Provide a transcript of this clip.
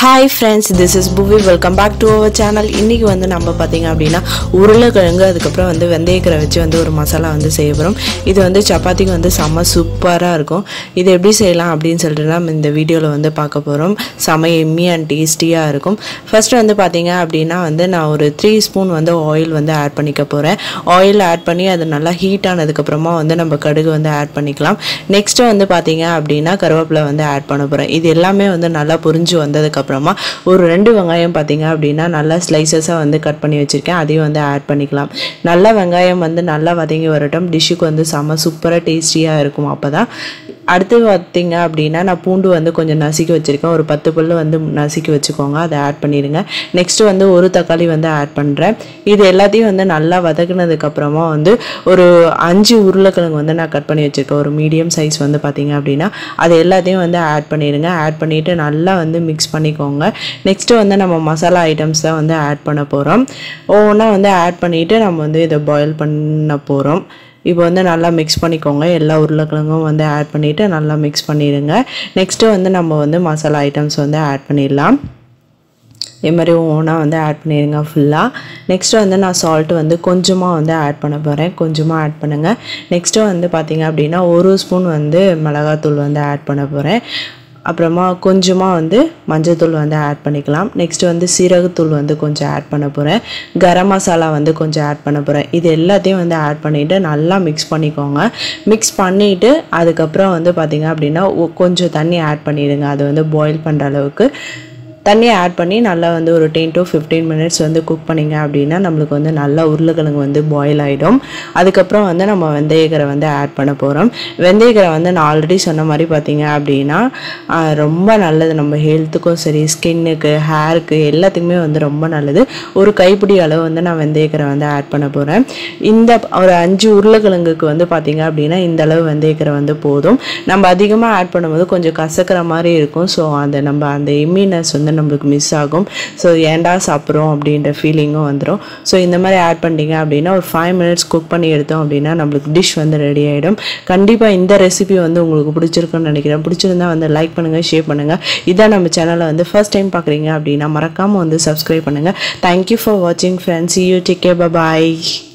hi friends this is Buvi welcome back to our channel இன்றைக்கி வந்து நம்ம பார்த்தீங்க அப்படின்னா உருளைக்கிழங்கு அதுக்கப்புறம் வந்து வெந்தயக்கரை வச்சு வந்து ஒரு மசாலா வந்து செய்ய போகிறோம் இது வந்து சப்பாத்திக்கு வந்து செம்ம சூப்பராக இருக்கும் இது எப்படி செய்யலாம் அப்படின்னு சொல்லிட்டு நம்ம இந்த வீடியோவில் வந்து பார்க்க போகிறோம் செம்ம எம்மி அண்ட் டேஸ்டியாக இருக்கும் ஃபர்ஸ்ட் வந்து பார்த்தீங்க அப்படின்னா வந்து நான் ஒரு த்ரீ ஸ்பூன் வந்து ஆயில் வந்து ஆட் பண்ணிக்க போகிறேன் ஆயில் ஆட் பண்ணி அது நல்லா ஹீட் ஆனதுக்கப்புறமா வந்து நம்ம கடுகு வந்து ஆட் பண்ணிக்கலாம் நெக்ஸ்ட்டு வந்து பார்த்தீங்க அப்படின்னா கருவேப்பிலை வந்து ஆட் பண்ண போகிறேன் இது எல்லாமே வந்து நல்லா புரிஞ்சு வந்ததுக்கப்புறமா ஒரு ரெண்டு வெங்காயம் பார்த்தீங்க அப்படின்னா நல்லா ஸ்லைசஸாக வந்து கட் பண்ணி வச்சுருக்கேன் அதையும் வந்து ஆட் பண்ணிக்கலாம் நல்ல வெங்காயம் வந்து நல்லா வதங்கி வரட்டும் டிஷ்ஷுக்கு வந்து செம்ம சூப்பராக டேஸ்டியாக இருக்கும் அப்போ தான் அடுத்து பார்த்தீங்க அப்படின்னா நான் பூண்டு வந்து கொஞ்சம் நசுக்கி வச்சுருக்கேன் ஒரு பத்து பல்லு வந்து நசுக்கி வச்சுக்கோங்க அதை ஆட் பண்ணிடுங்க நெக்ஸ்ட்டு வந்து ஒரு தக்காளி வந்து ஆட் பண்ணுறேன் இது எல்லாத்தையும் வந்து நல்லா வதக்குனதுக்கப்புறமா வந்து ஒரு அஞ்சு உருளைக்கிழங்கு வந்து நான் கட் பண்ணி வச்சுருக்கேன் ஒரு மீடியம் சைஸ் வந்து பார்த்தீங்க அப்படின்னா அது எல்லாத்தையும் வந்து ஆட் பண்ணிடுங்க ஆட் பண்ணிவிட்டு நல்லா வந்து மிக்ஸ் பண்ணிக்கோங்க நெக்ஸ்ட்டு வந்து நம்ம மசாலா ஐட்டம்ஸ் தான் வந்து ஆட் பண்ண போகிறோம் ஒவ்வொன்றா வந்து ஆட் பண்ணிவிட்டு நம்ம வந்து இதை பாயில் பண்ண போகிறோம் இப்போ வந்து நல்லா மிக்ஸ் பண்ணிக்கோங்க எல்லா உருளைக்கிழங்கும் வந்து ஆட் பண்ணிவிட்டு நல்லா மிக்ஸ் பண்ணிடுங்க நெக்ஸ்ட்டு வந்து நம்ம வந்து மசாலா ஐட்டம்ஸ் வந்து ஆட் பண்ணிடலாம் இதே மாதிரி ஓனாக வந்து ஆட் பண்ணிடுங்க ஃபுல்லாக நெக்ஸ்ட்டு வந்து நான் சால்ட்டு வந்து கொஞ்சமாக வந்து ஆட் பண்ண போகிறேன் கொஞ்சமாக ஆட் பண்ணுங்கள் நெக்ஸ்ட்டு வந்து பார்த்திங்க அப்படின்னா ஒரு ஸ்பூன் வந்து மிளகாத்தூள் வந்து ஆட் பண்ண போகிறேன் அப்புறமா கொஞ்சமாக வந்து மஞ்சள்தூள் வந்து ஆட் பண்ணிக்கலாம் நெக்ஸ்ட் வந்து சீரகத்தூள் வந்து கொஞ்சம் ஆட் பண்ண போகிறேன் கரம் மசாலா வந்து கொஞ்சம் ஆட் பண்ண போகிறேன் இது எல்லாத்தையும் வந்து ஆட் பண்ணிவிட்டு நல்லா மிக்ஸ் பண்ணிக்கோங்க மிக்ஸ் பண்ணிவிட்டு அதுக்கப்புறம் வந்து பார்த்திங்க அப்படின்னா ஒ- கொஞ்சம் தண்ணி ஆட் பண்ணிடுங்க அது வந்து பாயில் பண்ணுற அளவுக்கு தண்ணியை ஆட் பண்ணி நல்லா வந்து ஒரு டென் டு ஃபிஃப்டீன் மினிட்ஸ் வந்து குக் பண்ணிங்க அப்படின்னா நம்மளுக்கு வந்து நல்லா உருளைக்கிழங்கு வந்து பாயில் ஆகிடும் அதுக்கப்புறம் வந்து நம்ம வெந்தயக்கரை வந்து ஆட் பண்ண போகிறோம் வெந்தயக்கரை வந்து நான் ஆல்ரெடி சொன்ன மாதிரி பார்த்தீங்க அப்படின்னா ஆஹ், ரொம்ப நல்லது நம்ம ஹெல்த்துக்கும் சரி ஸ்கின்னுக்கு ஹேருக்கு எல்லாத்துக்குமே வந்து ரொம்ப நல்லது ஒரு கைப்பிடி அளவு வந்து நான் வெந்தயக்கரை வந்து ஆட் பண்ண போகிறேன் இந்த ஒரு அஞ்சு உருளைக்கிழங்குக்கு வந்து பார்த்தீங்க அப்படின்னா இந்த அளவு வெந்தயக்கரை வந்து போதும் நம்ம அதிகமாக ஆட் பண்ணும்போது கொஞ்சம் கசக்கிற மாதிரி இருக்கும் ஸோ அந்த நம்ம அந்த இம்யூனஸ் வந்து நம்மளுக்கு மிஸ் ஆகும் ஸோ ஏன்டா சாப்பிட்றோம் அப்படின்ற ஃபீலிங்கும் வந்துடும் ஸோ இந்த மாதிரி ஆட் பண்ணிட்டீங்க அப்படின்னா ஒரு ஃபைவ் மினிட்ஸ் குக் பண்ணி எடுத்தோம் அப்படின்னா நம்மளுக்கு டிஷ் வந்து ரெடி ஆகிடும் கண்டிப்பாக இந்த ரெசிபி வந்து உங்களுக்கு பிடிச்சிருக்குன்னு நினைக்கிறேன் பிடிச்சிருந்தா வந்து லைக் பண்ணுங்கள் ஷேர் பண்ணுங்கள் இதான் நம்ம சேனலை வந்து ஃபர்ஸ்ட் டைம் பார்க்குறீங்க அப்படின்னா மறக்காமல் வந்து சப்ஸ்கிரைப் பண்ணுங்கள் தேங்க்யூ ஃபார் வாட்சிங் friends you take care bye